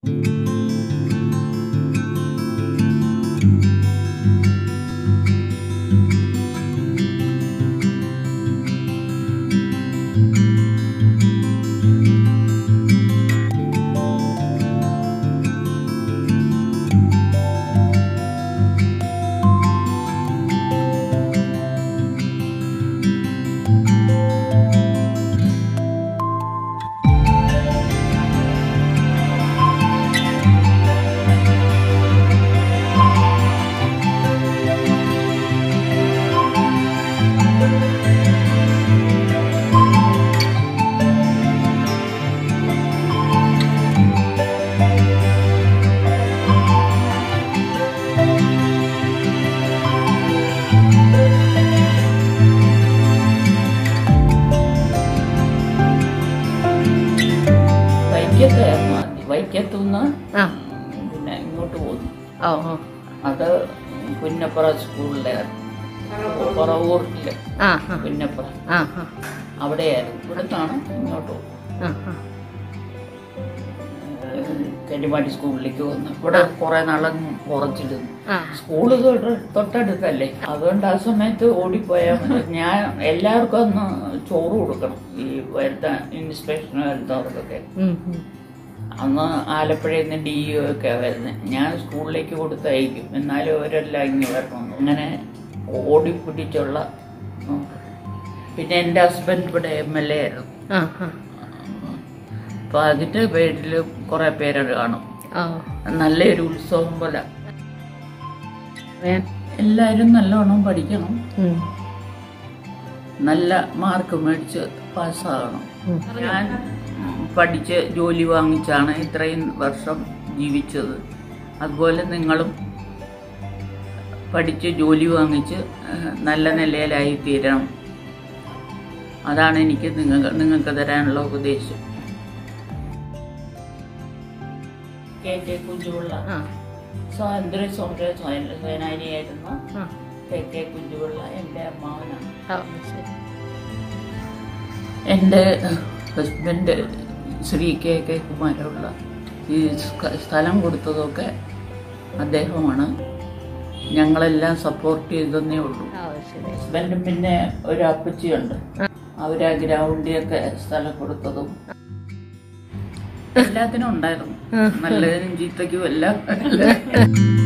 വൈക്കത്തായിരുന്നു ആദ്യം വൈക്കത്തുനിന്ന് ആ പിന്നെ ഇങ്ങോട്ട് പോന്നു ഓ ഓ അത് പുന്നപ്പുറ സ്കൂളിലെ പുറവൂരില് ആ ആ പുന്നപ്പുറ ആ ആ അവിടെയായിരുന്നു ഇവിടുന്നാണ് ഇങ്ങോട്ട് പോകുന്നത്. ആ ആ കന്നിമാടി സ്കൂളിലേക്ക് വന്നു ഇവിടെ കുറെ നാളങ്ങ് കുറച്ചിരുന്നു ആ സ്കൂള് തൊട്ട് തൊട്ടടുത്തല്ലേ അതുകൊണ്ട് ആ സമയത്ത് ഓടിപ്പോയാൽ മതി ഞാൻ എല്ലാവർക്കും അന്ന് ചോറ് കൊടുക്കണം ഈ വരുത്ത ഇൻസ്പെക്ഷൻ വരുന്നവർക്കൊക്കെ ഉം, ഉം. അന്ന് ആലപ്പുഴയിൽ നിന്ന് ഡി യു ഒക്കെ വരുന്നത് ഞാൻ സ്കൂളിലേക്ക് കൊടുത്തയക്കും എന്നാലും അവരെല്ലാം ഇങ്ങനെ വരണം അങ്ങനെ ഓടിപ്പിടിച്ചുള്ള ഉം. പിന്നെ എൻ്റെ ഹസ്ബൻഡ് ഇവിടെ എം എൽ എ ആയിരുന്നു ആ ആ അപ്പൊ അതിന്റെ പേരിൽ കുറെ പേര് കാണും ഓ നല്ലൊരു ഉത്സവം പോലെ വേൻ എല്ലാവരും നല്ലോണം പഠിക്കണം ഉം, നല്ല മാർക്ക് മേടിച്ച് പാസ്സാകണം ഉം. ഞാൻ പഠിച്ച് ജോലി വാങ്ങിച്ചാണ് ഇത്രയും വർഷം ജീവിച്ചത് അതുപോലെ നിങ്ങളും പഠിച്ച് ജോലി വാങ്ങിച്ച് ഏഹ്, നല്ല നിലയിലായി തീരണം അതാണ് എനിക്ക് നിങ്ങൾക്ക് നിങ്ങൾക്ക് തരാനുള്ള ഉപദേശം കെ കെ കുഞ്ചുപിള്ള ആ സ്വാതന്ത്ര്യ സമര സേന- സേനാനിയായിരുന്ന ആ കെ കെ കുഞ്ചുപിള്ള എൻ്റെ അമ്മാവനാണ് ഓ ശരി എൻ്റെ ഹസ്ബൻഡ് ശ്രീ കെ കെ കുമാരമുള്ള ഈ സ്ക- സ്ഥലം കൊടുത്തതൊക്കെ അദ്ദേഹമാണ് ഞങ്ങളെല്ലാം സപ്പോർട്ട് ചെയ്തതന്നേ ഉള്ളൂ ഓ ശരി ഹസ്ബൻഡും പിന്നെ ഒരു അപ്പച്ചിയുണ്ട് അവരാ ഗ്രൗണ്ടിയൊക്കെ സ്ഥലം കൊടുത്തതും എല്ലാത്തിനും ഉണ്ടായിരുന്നു നല്ലതിനും ചീത്തയ്ക്കും എല്ലാം